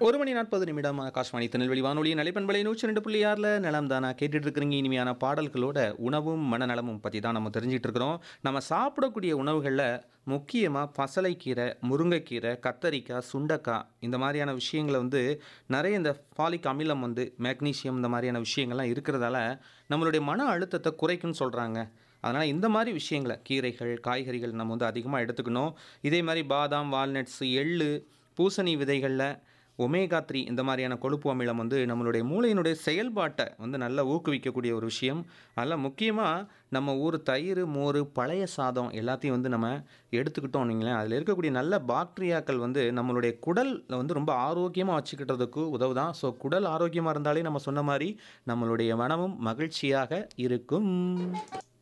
ஒரு மணி நாற்பது நிமிடம் ஆகாஷ்வாணி திருநெல்வேலி வானொலி நலைப்பண்பலை நூற்றி ரெண்டு புள்ளி ஆறில் நிலம் தானா கேட்டுட்டு இருக்கிறீங்க இனிமையான பாடல்களோட உணவும் மனநலமும் பற்றி தான் நம்ம தெரிஞ்சிட்டு இருக்கிறோம் நம்ம சாப்பிடக்கூடிய உணவுகளில் முக்கியமாக பசலைக்கீரை முருங்கைக்கீரை கத்தரிக்காய் சுண்டக்காய் இந்த மாதிரியான விஷயங்களை வந்து நிறைய இந்த ஃபாலிக் அமிலம் வந்து மேக்னீசியம் இந்த மாதிரியான விஷயங்கள்லாம் இருக்கிறதால நம்மளுடைய மன அழுத்தத்தை குறைக்குன்னு சொல்கிறாங்க அதனால் இந்த மாதிரி விஷயங்களை கீரைகள் காய்கறிகள் நம்ம வந்து அதிகமாக எடுத்துக்கணும் இதே மாதிரி பாதாம் வால்நட்ஸ் எள்ளு பூசணி விதைகளில் ஒமேகா த்ரீ இந்த மாதிரியான கொழுப்பு அமிலம் வந்து நம்மளுடைய மூளையினுடைய செயல்பாட்டை வந்து நல்லா ஊக்குவிக்கக்கூடிய ஒரு விஷயம் அதில் முக்கியமாக நம்ம ஊர் தயிர் மோர் பழைய சாதம் எல்லாத்தையும் வந்து நம்ம எடுத்துக்கிட்டோம் நீங்களேன் அதில் இருக்கக்கூடிய நல்ல பாக்டீரியாக்கள் வந்து நம்மளுடைய குடலில் வந்து ரொம்ப ஆரோக்கியமாக வச்சுக்கிட்டதுக்கு உதவுதான் ஸோ குடல் ஆரோக்கியமாக இருந்தாலே நம்ம சொன்ன மாதிரி நம்மளுடைய மனமும் மகிழ்ச்சியாக இருக்கும்